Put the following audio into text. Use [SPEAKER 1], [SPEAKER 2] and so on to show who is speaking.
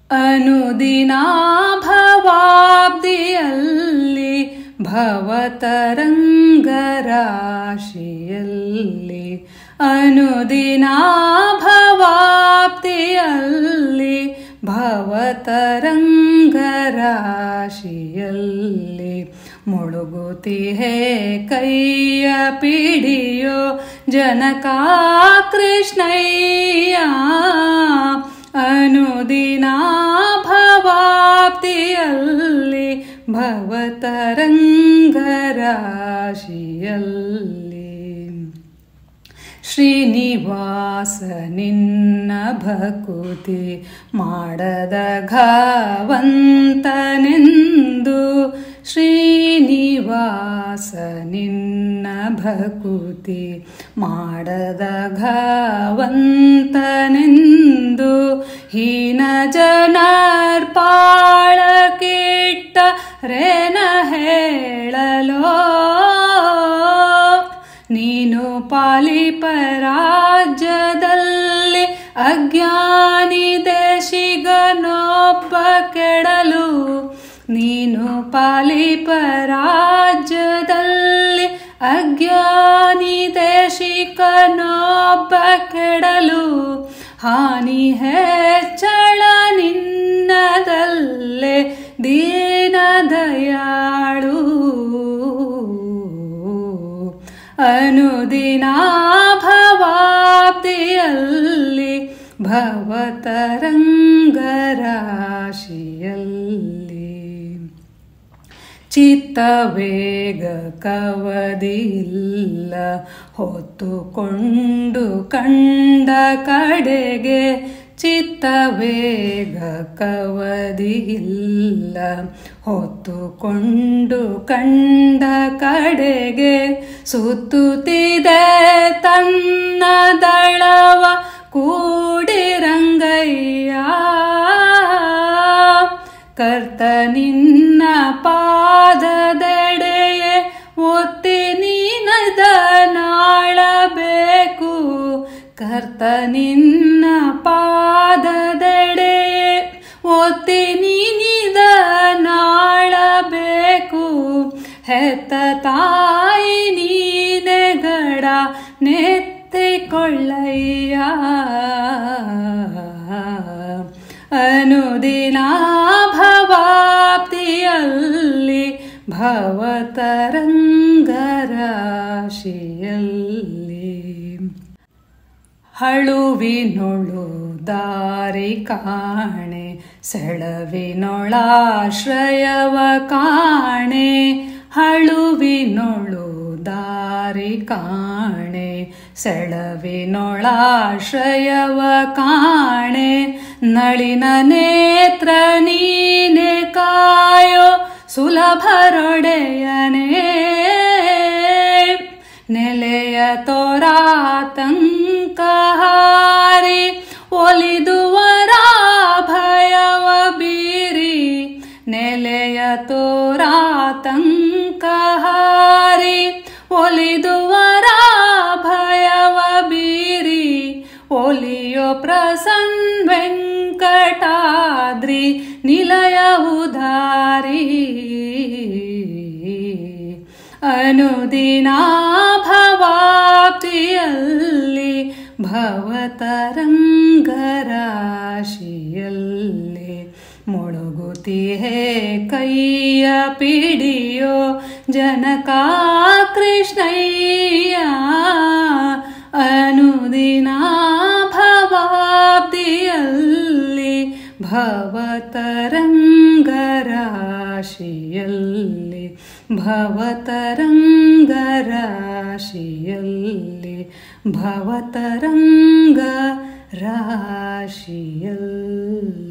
[SPEAKER 1] ಅನುದಿನ ಭವಾಬ್ದಿಯಲ್ಲಿ ಭವತರಂಗರಾಶಿಯಲ್ಲಿ ಅನುದಿನ ಭವಾಬ್ದಿಯಲ್ಲಿ ಭವತರಂಗರಾಶಿಯಲ್ಲಿ ಮುಳುಗುತಿಹೇ ಕೈಯ ಪಿಡಿಯೋ ಜನಕ ಕೃಷ್ಣಯ್ಯ ಅನುದಿನ ಭವಾಪ್ತಿಯಲ್ಲಿ ಭವತರಂಗರಾಶಿಯಲ್ಲಿ ಶ್ರೀನಿವಾಸ ನಿನ್ನ ಭಕುತಿ ಮಾಡದ ಘಾವಂತನೆಂದು ಶ್ರೀನಿವಾಸ ನಿನ್ನ ಭಕುತಿ ಮಾಡದ ಘಾವಂತನೆಂದು ಹೀನ ಜನರ್ಪಾಳ ಕೆಟ್ಟ ರೇನ ಹೇಳಲೋ ನೀನು ಪಾಲಿಪ ರಾಜ್ಯದಲ್ಲಿ ಅಜ್ಞಾನಿ ದೇಶಿಗನೊಬ್ಬ ಕೆಡಲು ನೀನು ಪಾಲಿಪ ರಾಜ್ಯದಲ್ಲಿ ಅಜ್ಞಾನಿ ದೇಶಿಕನೊಬ್ಬ ಕೆಡಲು ಹಾನಿ ಹೆಚ್ಚಳ ನಿನ್ನದಲ್ಲೇ ದೀನ ದಯಾಳು ಅನುದಿನ ಭವಾಪ್ತಿಯಲ್ಲಿ ಭವತರಂಗರಾಶಿಯಲ್ಲಿ ಚಿತ್ತವೇಗ ಕವದಿಲ್ಲ ಹೊತ್ತುಕೊಂಡು ಕಂಡ ಕಡೆಗೆ ಚಿತ್ತವೇಗ ಕವದಿಲ್ಲ ಹೊತ್ತುಕೊಂಡು ಕಂಡ ಕಡೆಗೆ ಸುತ್ತುತ್ತಿದೆ ತನ್ನ ದಳವ ಕೂಡಿರಂಗಯ್ಯ ಕರ್ತ ನಿನ್ನ ಪಾದದೆಡೆಯೇ ಒತ್ತಿ ನೀನದ ನಾಳಬೇಕು ಕರ್ತ ನಿನ್ನ ಪಾದದೆಡೆಯೇ ಒತ್ತಿ ನೀನಿದ ನಾಳಬೇಕು ಹೆತ್ತ ತಾಯಿ ನೀನೆಗಡ ನೆತ್ತಿಕೊಳ್ಳಯ್ಯ ಅನುದಿನ ಭವಾಪ್ತಿಯಲ್ಲಿ ಭವತರಂಗರಾಶಿಯಲ್ಲಿ ಹಳುವಿನೊಳು ದಾರಿ ಕಾಣೆ ಸೆಳವಿನೊಳಾಶ್ರಯವ ಕಾಣೆ ಹಳುವಿನೊಳು ದಾರಿ ಕಾಣೆ ಸೆಳವಿನೊಳಾಶ್ರಯವ ಕಾಣೆ ನಳಿನ ನೇತ್ರ ನೀನೆ ಕಾಯೋ ಸುಲಭರೊಡೆಯನೇ ನೆಲೆಯ ತೋರಾತಂಕಹಾರಿ ಒಲಿದುವರ ಭಯವ ಬೀರಿ ನೆಲೆಯ ತೋರಾತಂಕಹಾರಿ ಒಲಿದುವರ ಭಯವ ಬೀರಿ ಒಲಿಯೋ ಪ್ರಸನ್ ವೆಂಕಟಾದ್ರಿ ನಿಲಯ ಉದಾರಿ ಅನುದಿನ ಭವಾಪ್ತಿಯಲ್ಲಿ ಭವತರಂಗರಾಶಿಯಲ್ಲಿ ಮುಳುಗುತಿಹೇ ಕೈಯ ಪಿಡಿಯೋ ಜನಕ ಕೃಷ್ಣಯ್ಯ ಅನುದಿನ ಭವಾಬ್ದಿಯಲ್ಲಿ ಭವತರಂಗರಾಶಿಯಲ್ಲಿ ಭವತರಂಗರಾಶಿಯಲ್ಲಿ ಭವತರಂಗ ರಾಶಿಯಲ್ಲಿ